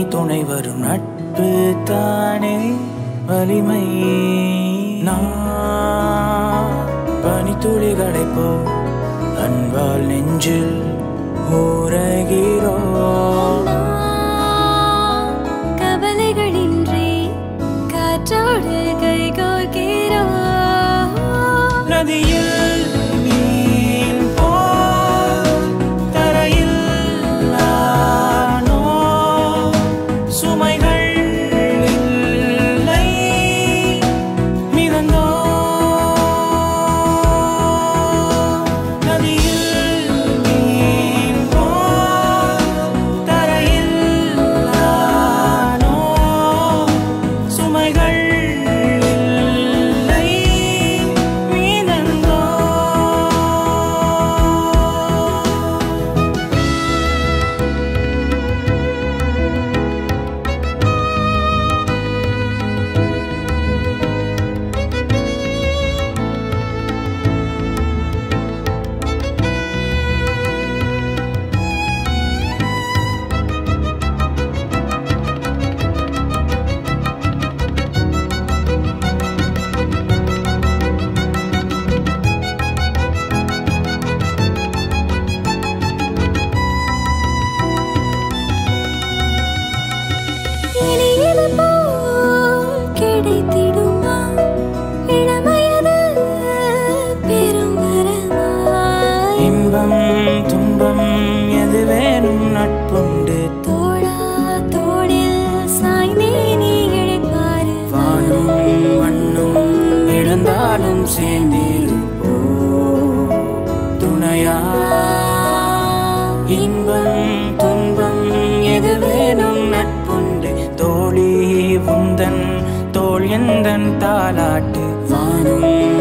துணை வரும் நட்பு தானே வலிமை நான் பனித்துளிகளைப் போ அன்பால் நெஞ்சில் ஊரகிறோம் நாம் கவலைகளின்றி காற்றோடு கைகோர்கிறோம் நதியில் மீன் போல் தரையில் நானோ சுமைகள் இல்லை மிதந்தோ நதியில் மீன் போல் தரையில் நானோ சுமைகள் இல்லை மிதந்தோ இனியது போல் கிடைத்திடுமா இளமையது பெரும் வரமா இன்பம் துன்பம் எது வேணும் நட்புண்டு தோடா தோடில் சாய்ந்தே நீ இழைப்பாரு வானும் மண்ணும் இழந்தாலும் சேர்ந்திருப்போ துணையா இன்பம் துன்பம் எது வேணும் நட்புண்டு தோழி உந்தன் தோள் எந்தன் தாலாட்டு வானும்